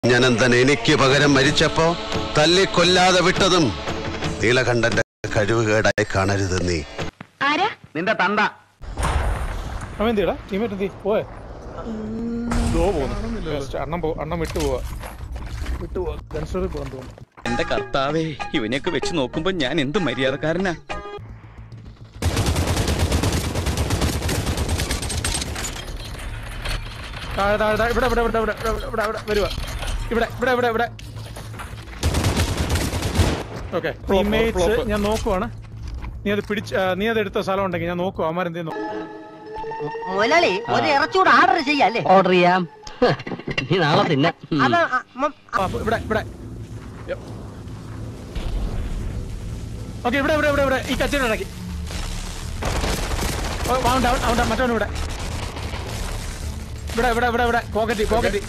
കുഞ്ഞനന്തൻ എനിക്ക് പകരം മരിച്ചപ്പോ തല്ലിക്കൊല്ലാതെ വിട്ടതും നീലകണ്ഠന്റെ കഴിവുകേടായി കാണരുത് നീ ആരാ നിന്റെ തണ്ട അവൻ എന്തിടാ ടീമേറ്റ് എന്തി പോയെ ദോ പോന്നു അണ്ണം പോ അണ്ണം വിട്ടു പോവാ വിട്ടു പോവാ ഗൺസ്റ്ററിൽ പോകാൻ തോന്നുന്നു എന്റെ കർത്താവേ ഇവനെയൊക്കെ വെച്ച് നോക്കുമ്പോ ഞാൻ എന്ത് മര്യാദക്കാരനാ താഴെ താഴെ താഴെ ഇവിടെ ഇവിടെ ഇവിടെ ഇവിടെ ഇവിടെ ഇവിടെ ഇവിടെ വരുക ഇവിടെ ഇവിടെ ഇവിടെ ഇവിടെ ഓക്കെ ടീംമേറ്റ്സ് ഞാൻ നോക്കുവാണ് നീ അത് പിടിച്ച് ആ, നീ അത് എടുത്ത സ്ഥലം ഉണ്ടെങ്കിൽ ഞാൻ നോക്കുവാ അമാരെന്തേലും മുതലാളി ഒരു ഇറച്ചൂട് ഓർഡർ ചെയ്യല്ലേ ഓർഡർ ചെയ്യാം നീ നാളെ തിന്നെ അത് അ- മ- ഇവിടെ ഇവിടെ ഓക്കെ ഇവിടെ ഇവിടെ ഇവിടെ ഇവിടെ ഈ കച്ചവടം ഇടയ്ക്ക് അവൻ ഡൗൺ അവൻ മറ്റവൻ ഇവിടെ ഇവിടെ ഇവിടെ ഇവിടെ ഇവിടെ പോക്കറ്റ് പോക്കറ്റ്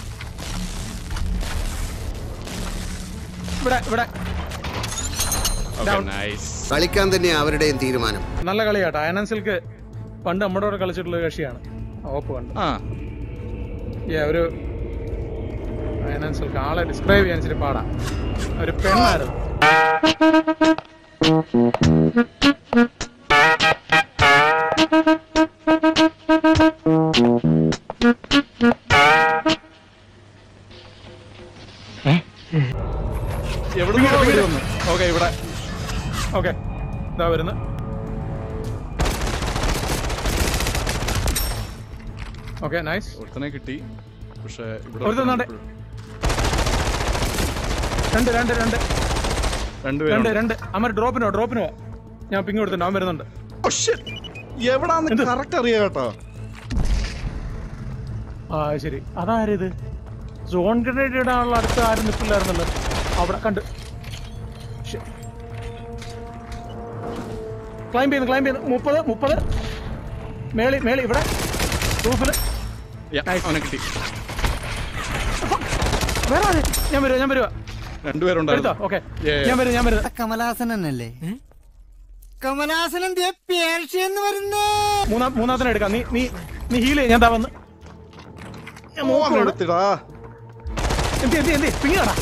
ഇവിടെ ഇവിടെ Down. കളിക്കാൻ തന്നെയാ അവരുടെയും തീരുമാനം നല്ല കളിയാട്ടോ അയനൻ സിൽക്ക് പണ്ട് നമ്മുടെ കൂടെ കളിച്ചിട്ടുള്ള ഒരു കക്ഷിയാണ് ഓപ്പ് കണ്ട് ആ Yeah, ഒരു അയനൻ സിൽക്ക് ആളെ ഡിസ്ക്രൈബ് ചെയ്യാൻ ഇച്ചിരി പാടാ ഒരു പെണ്ണായിരുന്നു ഓക്കെ ഇവിടെ ഓക്കെ ഇതാ വരുന്നു ഓക്കെ നൈസ് ഒരുത്തനെ കിട്ടി പക്ഷെ ഇവിടെ ഒരുത്തൻ ദാണ്ടെ. രണ്ട് രണ്ട് രണ്ട് രണ്ട് രണ്ടുപേരും രണ്ട് അമർ ഡ്രോപ്പിനോ ഡ്രോപ്പിനോ ഞാൻ പിങ് കൊടുത്തിട്ടുണ്ട് അവൻ വരുന്നുണ്ട് എവിടാന്ന് കറക്റ്റ് അറിയാ കേട്ടോ ആ ശരി അതാരിത് സോൺ ഗ്രനേഡ് ഇടാനുള്ള അടുത്ത ആരും നിൽക്കില്ലായിരുന്നല്ലോ അവിടെ കണ്ട് ക്ലൈംബ് ചെയ്യുന്നു ക്ലൈംബ് ചെയ്യുന്നു മുപ്പത് മുപ്പത് മേളി മേളി ഇവിടെ റൂഫില് Yeah, അവനെ കിട്ടി വേറെ ആര്? ഞാൻ വരുവാ ഞാൻ വരുവാ എടുത്തോ രണ്ടുപേരുണ്ടായിരുന്നു ഓക്കെ Yeah, yeah. ഞാൻ വരും ഞാൻ വരുന്നത് കമലാസനല്ലേ കമലാസനൻ പേർഷ്യന്ന് വരുന്നേ മൂന്നാം മൂന്നാമത്തിനെ എടുക്കാം നീ നീ നീ ഹീൽ ഞാൻ താ വന്ന് ഞാൻ നോക്കുവാണ്. എടുത്തിടാ എന്തി എന്തി എന്തി പിങ്ങാടാ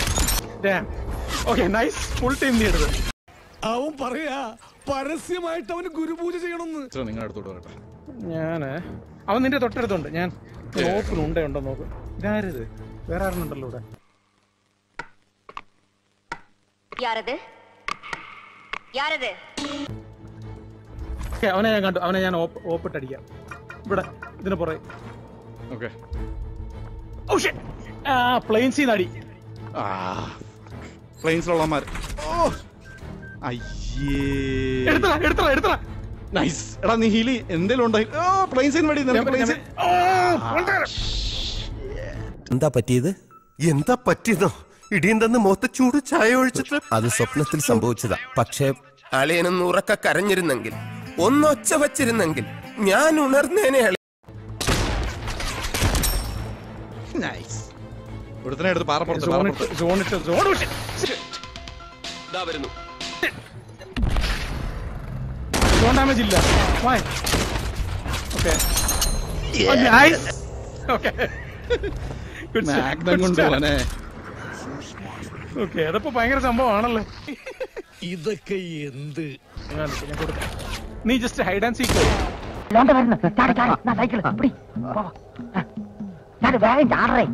ഓക്കെ നൈസ് ഫുൾ ടീം നീ എടുത്തത് അവൻ പറയാ പരസ്യമായിട്ട് അവന് ഗുരുപൂജ ചെയ്യണമെന്ന് ഇത്ര നിങ്ങളുടെ അടുത്തോട്ട് വരട്ടെ ഞാന് അവൻ നിന്റെ തൊട്ടടുത്തുണ്ട് ഞാൻ നോക്കുന്നു ഉണ്ടേ ഉണ്ടോ നോക്ക് ഇതാരത് വേറെ ആരുണ്ടല്ലോ ഇവിടെ யாரது யாரது ഓക്കെ അവനെ ഞാൻ കണ്ടു അവനെ ഞാൻ ഓപ്പ് ഓപ്പിട്ടടിക്കാം ഇവിടെ ഇതിന് പുറകെ ഓക്കെ ഓ ഷേ ആ പ്ലെയിൻസിൽ നിന്ന് അടി ആ പ്ലെയിൻസിലുള്ളമാർ ഓ അയ്യേ എടുത്തടാ എടുത്തടാ എടുത്തടാ നൈസ് എടാ നീ ഹീലി എന്തേലും ഉണ്ടായി ഓ പ്ലെയിൻസിന് വേണ്ടി നിനക്ക് ഞാൻ- പ്ലെയിൻസ് ഞാൻ- ഓ, കൊണ്ടുവരാം. എന്താ പറ്റിയത് എന്താ പറ്റിയതോ ഇടിയും തന്ന് മൊത്ത ചൂട് ചായ ഒഴിച്ചിട്ട് അത് സ്വപ്നത്തിൽ സംഭവിച്ചതാ പക്ഷേ അളിയനൊന്ന് ഉറക്ക കരഞ്ഞിരുന്നെങ്കിൽ ഒന്നൊച്ച വച്ചിരുന്നെങ്കിൽ ഞാൻ ഉണർന്നേനെ അളി നൈസ് ഒരുത്തനെ എടുത്ത് പാറപ്പുറത്ത് സോണിട്ട് പാറപ്പുറത്ത് സോണിട്ട് സോൺ വിട്ട്. വരുന്നു സോൺ ഡാമേജ് ഇല്ല വായ് ഓക്കെ നൈസ് ഓക്കെ മാഗ്നം കൊണ്ട് അവനെ ഓക്കെ അതപ്പോ ഭയങ്കര സംഭവമാണല്ലോ ഇതൊക്കെ എന്ത് ഞാൻ കാണിക്കാം, ഞാൻ കൊടുക്കാം. നീ ജസ്റ്റ് ഹൈഡ് ആൻഡ് സീക്ക് ലോണ്ട വരുന്നു ചാടി ചാടി ഞാൻ സൈക്കിൾ പിടി ഞാൻ വേഗം ചാടറേ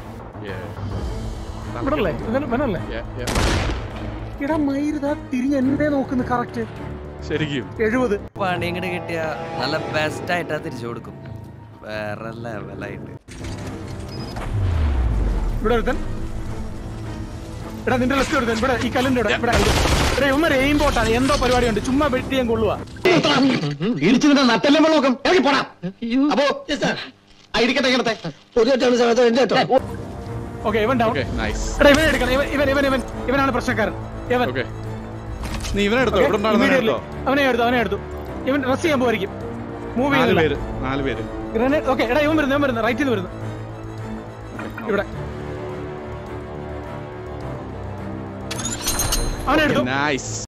ഇവിടെ അല്ലേ ഇവനല്ലേ Yeah, yeah. ഇടാ മയിരുതാ തിരിഞ്ഞ് എന്നെ നോക്കുന്നു കറക്റ്റ് ശരിക്കും എഴുപത് പണി ഇങ്ങോട്ട് കിട്ടിയ നല്ല ബെസ്റ്റ് ആയിട്ടാ തിരിച്ചു കൊടുക്കും വേറെ ലെവലായിട്ട് ഇവിടെ ഒരുത്തൻ എടാ നിന്റെ ലെഫ്റ്റ് ഒരുത്തൻ ഇവിടെ ഈ കല്ലിന്റെ ഇവിടെ ഇവിടെ ഇവിടെ ഇവന്മാർ എയിം ബോട്ടാണ് എന്തോ പരിപാടിയുണ്ട് ചുമ്മാ വെട്ടി ഞാൻ കൊള്ളുക ഇടിച്ചു നട്ടല്ലേ വെള്ളം ഇറങ്ങി പോടാ അപ്പോ ഇരിക്കട്ടെ ഇരിക്കട്ടെ ഒരു കെട്ടാണ് സമയത്ത് എന്റെ കേട്ടോ ഓക്കെ ഇവൻ ഡൗൺ ഓക്കെ നൈസ് എടാ ഇവനെ എടുക്കണം ഇവൻ ഇവൻ ഇവൻ ഇവൻ ഇവനാണ് പ്രശ്നക്കാരൻ ഇവൻ ഓക്കെ നീ ഇവനെ എടുത്തോ ഇവിടെ ഉണ്ടാകുന്ന ഇമ്മീഡിയറ്റ്ലി എടുത്തോ അവനെ എടുത്തു അവനെ എടുത്തു ഇവൻ റെസ്റ്റ് ചെയ്യാൻ പോയിരിക്കും മൂവ് നാല് ചെയ്യുന്നില്ല പേര് നാല് പേര് ഗ്രനേഡ് ഓക്കെ എടാ ഇവൻ വരുന്നു ഇവൻ വരുന്നു റൈറ്റിൽ നിന്ന് വരുന്നു ഇവിടെ അവനെ എടുത്തു നൈസ്